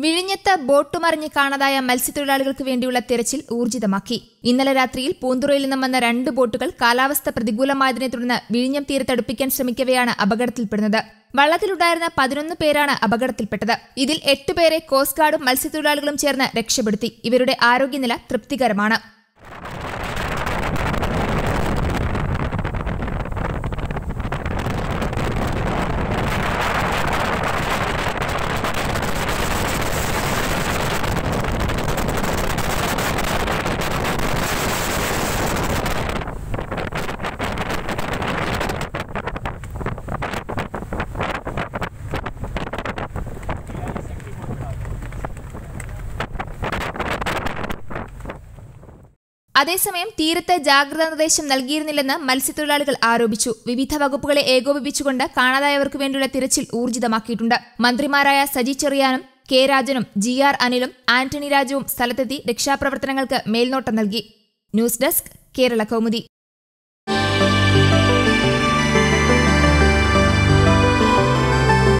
വിഴിഞ്ഞത്ത് ബോട്ട് മറിഞ്ഞ് കാണാതായ മത്സ്യത്തൊഴിലാളികൾക്ക് വേണ്ടിയുള്ള തിരച്ചിൽ ഊർജിതമാക്കി ഇന്നലെ രാത്രിയിൽ പൂന്തുറയിൽ നിന്നും വന്ന രണ്ട് ബോട്ടുകൾ കാലാവസ്ഥ പ്രതികൂലമായതിനെ തുടർന്ന് വിഴിഞ്ഞം തീരത്തടുപ്പിക്കാൻ ശ്രമിക്കവെയാണ് അപകടത്തിൽപ്പെടുന്നത് വള്ളത്തിലുണ്ടായിരുന്ന പതിനൊന്ന് പേരാണ് അപകടത്തിൽപ്പെട്ടത് ഇതിൽ എട്ടുപേരെ കോസ്റ്റ് ഗാർഡും മത്സ്യത്തൊഴിലാളികളും ചേർന്ന് രക്ഷപ്പെടുത്തി ഇവരുടെ ആരോഗ്യനില തൃപ്തികരമാണ് അതേസമയം തീരത്ത് ജാഗ്രതാ നിർദ്ദേശം നൽകിയിരുന്നില്ലെന്ന് മത്സ്യത്തൊഴിലാളികൾ ആരോപിച്ചു വിവിധ വകുപ്പുകളെ ഏകോപിപ്പിച്ചുകൊണ്ട് കാണാതായവർക്ക് വേണ്ടിയുള്ള തിരച്ചിൽ ഊർജിതമാക്കിയിട്ടുണ്ട് മന്ത്രിമാരായ സജി ചെറിയാനും കെ രാജനും ജി ആർ അനിലും ആന്റണി രാജുവും സ്ഥലത്തെത്തി രക്ഷാപ്രവർത്തനങ്ങൾക്ക് മേൽനോട്ടം നൽകി ന്യൂസ് ഡെസ്ക് കേരള കൗമുദി